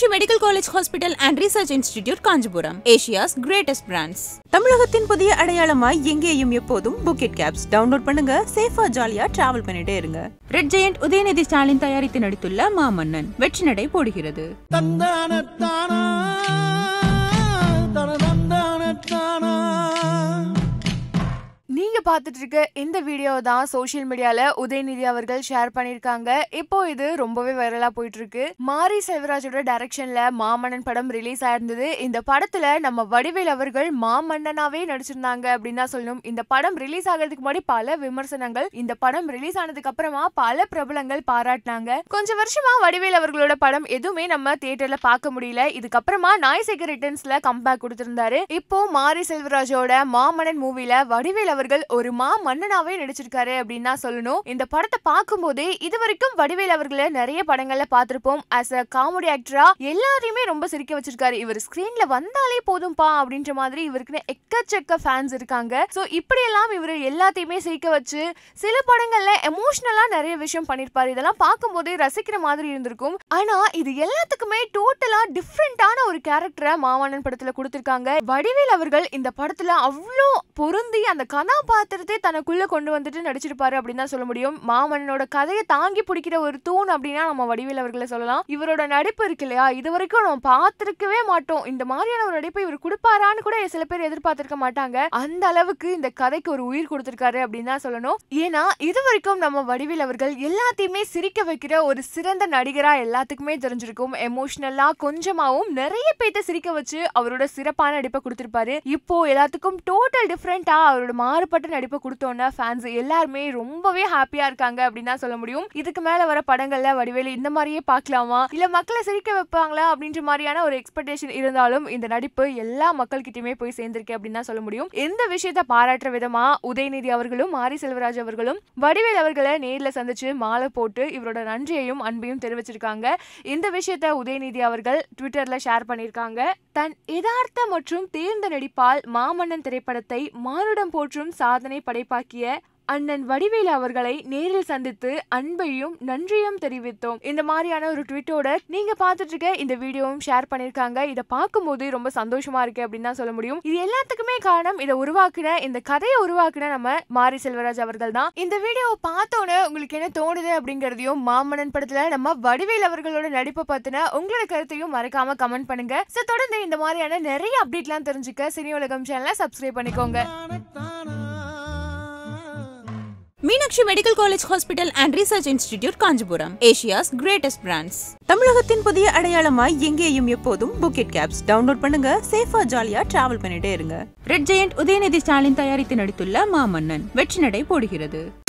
Meenakshi medical college hospital and research institute Kanchipuram Asia's greatest brands தமிழகத்தின் புதிய அடையாளமாய் எங்கேயும் எப்போதும் புக்கெட் கேப்ஸ் டவுன்லோட் பண்ணுங்க சேஃபா ஜாலியா டிராவல் பண்ணிட்டே இருங்க ரெட் ஜெயண்ட் உதயநிதி ஸ்டாலின் தயாரித்து நடித்துள்ள மாமன்னன் வெற்றி நடை போடுகிறது தந்தானத்தானா தனதந்தானத்தானா நீங்க பார்த்துட்டு இருக்க இந்த வீடியோ தான் சோஷியல் மீடியால உதயநிதி அவர்கள் ஷேர் பண்ணிருக்காங்க இப்போ இது ரொம்பவே வைரலா போயிட்டு இருக்கு மாரி செல்வராஜோட டைரக்ஷன்ல மாமன்னன் படம் ரிலீஸ் ஆயிருந்தது இந்த படத்துல நம்ம வடிவேல் அவர்கள் மாமன்னனாவே நடிச்சிருந்தாங்க அப்படின்னு தான் சொல்லணும் இந்த படம் ரிலீஸ் ஆகிறதுக்கு முன்னாடி பல விமர்சனங்கள் இந்த படம் ரிலீஸ் ஆனதுக்கு அப்புறமா பல பிரபலங்கள் பாராட்டினாங்க கொஞ்சம் வருஷமா வடிவேல் அவர்களோட படம் எதுவுமே நம்ம தியேட்டர்ல பார்க்க முடியல இதுக்கப்புறமா நாய் சேகர் ரிட்டர்ன்ஸ்ல கம்பேக் கொடுத்திருந்தாரு இப்போ மாரி செல்வராஜோட மாமன்னன் மூவில வடிவேல் அவர்கள் ஒரு மா மன்னனாவே நடிச்சிருக்காரு அப்படின்னு தான் சொல்லணும் இந்த படத்தை பார்க்கும்போதே இது வரைக்கும் வடிவேல் அவர்களை நிறைய படங்கள்ல பார்த்திருப்போம் ஆஸ் அ காமெடி ஆக்டரா எல்லாரையுமே ரொம்ப சிரிக்க வச்சிருக்காரு இவர் ஸ்கிரீன்ல வந்தாலே போதும்பா அப்படின்ற மாதிரி இவருக்குன்னு எக்கச்சக்க ஃபேன்ஸ் இருக்காங்க ஸோ இப்படியெல்லாம் இவர் எல்லாத்தையுமே சிரிக்க வச்சு சில படங்கள்ல எமோஷனலா நிறைய விஷயம் பண்ணிருப்பாரு இதெல்லாம் பார்க்கும்போதே ரசிக்கிற மாதிரி இருந்திருக்கும் ஆனா இது எல்லாத்துக்குமே டோட்டலா டிஃப்ரெண்டான ஒரு கேரக்டரை மாமன்னன் படத்துல கொடுத்திருக்காங்க வடிவேல் அவர்கள் இந்த படத்துல அவ்வளோ பொருந்தி அந்த கதாபாத்திரத்தை தனக்குள்ள கொண்டு வந்துட்டு நடிச்சிருப்பாரு அப்படின்னு தான் சொல்ல முடியும் மாமன்னனோட கதையை தாங்கி பிடிக்கிற ஒரு தூண் அப்படின்னா நம்ம வடிவேல் அவர்களை சொல்லலாம் இவரோட நடிப்பு இருக்கு இல்லையா இது வரைக்கும் நம்ம பார்த்திருக்கவே மாட்டோம் இந்த மாதிரியான ஒரு நடிப்பை இவர் கொடுப்பாரான்னு கூட சில பேர் எதிர்பார்த்திருக்க மாட்டாங்க அந்த அளவுக்கு இந்த கதைக்கு ஒரு உயிர் கொடுத்திருக்காரு அப்படின்னு தான் சொல்லணும் ஏன்னா இது வரைக்கும் நம்ம வடிவேல் அவர்கள் எல்லாத்தையுமே சிரிக்க வைக்கிற ஒரு சிறந்த நடிகரா எல்லாத்துக்குமே தெரிஞ்சிருக்கும் எமோஷனலா கொஞ்சமாவும் நிறைய பேத்த சிரிக்க வச்சு அவரோட சிறப்பான நடிப்பை கொடுத்திருப்பாரு இப்போ எல்லாத்துக்கும் டோட்டல் டிஃப்ரெண்டா அவரோட மாறுபட்ட நடிப்பை கொடுத்தோன்னா ஃபேன்ஸ் எல்லாருமே ரொம்பவே ஹாப்பியா இருக்காங்க அப்படின்னு தான் சொல்ல முடியும் இதுக்கு மேல வர படங்கள்ல வடிவேலு இந்த மாதிரியே பார்க்கலாமா இல்ல மக்களை சிரிக்க வைப்பாங்களா அப்படின்ற மாதிரியான ஒரு எக்ஸ்பெக்டேஷன் இருந்தாலும் இந்த நடிப்பு எல்லா மக்கள்கிட்டயுமே போய் சேர்ந்திருக்கு அப்படின்னு தான் சொல்ல முடியும் எந்த விஷயத்த பாராட்டுற விதமா உதயநிதி அவர்களும் மாரி செல்வராஜ் அவர்களும் வடிவேல் அவர்களை நேர்ல சந்திச்சு மாலை போட்டு இவரோட நன்றியையும் அன்பையும் தெரிவிச்சிருக்காங்க இந்த விஷயத்த உதயநிதி அவர்கள் ட்விட்டர்ல ஷேர் பண்ணியிருக்காங்க தன் யதார்த்த மற்றும் தேர்ந்த நடிப்பால் மாமன்னன் திரைப்படத்தை மானுடம் போற்றும் சாதனை படைப்பாக்கிய அண்ணன் வடிவேலு அவர்களை நேரில் சந்தித்து அன்பையும் நன்றியும் தெரிவித்தோம் இந்த மாதிரியான ஒரு ட்விட்டோட நீங்க பார்த்துட்டு இருக்க இந்த வீடியோவும் ஷேர் பண்ணிருக்காங்க இதை பார்க்கும்போது ரொம்ப சந்தோஷமா இருக்கு அப்படின்னு தான் சொல்ல முடியும் இது எல்லாத்துக்குமே காரணம் இதை உருவாக்குன இந்த கதையை உருவாக்குன நம்ம மாரி செல்வராஜ் அவர்கள் தான் இந்த வீடியோவை பார்த்தோன்னே உங்களுக்கு என்ன தோணுது அப்படிங்கறதையும் மாமன்னன் படத்துல நம்ம வடிவேல் அவர்களோட நடிப்பை பத்தின உங்களோட கருத்தையும் மறக்காம கமெண்ட் பண்ணுங்க சோ தொடர்ந்து இந்த மாதிரியான நிறைய அப்டேட்லாம் தெரிஞ்சுக்க சினி உலகம் சேனலை சப்ஸ்கிரைப் பண்ணிக்கோங்க Meenakshi medical college hospital and research institute Kanchipuram Asia's greatest brands தமிழகத்தின் புதிய அடையாளமாய் எங்கேயும் எப்போதும் புக்கெட் கேப்ஸ் டவுன்லோட் பண்ணுங்க சேஃபா ஜாலியா டிராவல் பண்ணிட்டே இருங்க ரெட் ஜெயண்ட் உதயநிதி ஸ்டாலின் தயாரித்து நடித்துள்ள மாமன்னன் வெற்றி நடை போடுகிறது